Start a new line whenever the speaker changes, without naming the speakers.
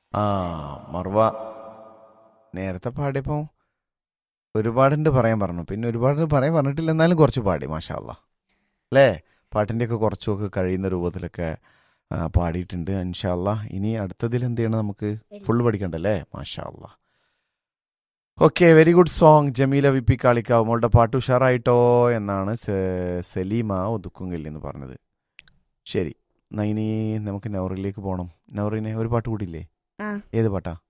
ആ മറുവ നേരത്തെ പാടിയപ്പോൾ ഒരുപാടുണ്ട് പറയാൻ പറഞ്ഞു പിന്നെ ഒരുപാട് പറയാൻ പറഞ്ഞിട്ടില്ല എന്നാലും കുറച്ച് പാടി മാഷാ അല്ലാ അല്ലേ പാട്ടിൻ്റെയൊക്കെ കുറച്ചൊക്കെ കഴിയുന്ന രൂപത്തിലൊക്കെ ആ, പാടിയിട്ടുണ്ട് ഇൻഷാല്ല ഇനി അടുത്തതിൽ എന്ത് ചെയ്യണം നമുക്ക് ഫുള്ള് പഠിക്കണ്ടല്ലേ മാഷാ അല്ലാ okay very good song Jameela V P Kalikavu മോളുടെ പാട്ട് ഉഷാറായിട്ടോ എന്നാണ് സെ- സലീമ ഒതുക്കുങ്കൽ എന്ന് പറഞ്ഞത് ശരി എന്നാ ഇനി നമുക്ക് നൗറിലേക്ക് പോകണം നൗറിനെ ഒരു പാട്ട് കൂടിയില്ലേ
ആ
ഏത് പാട്ടാ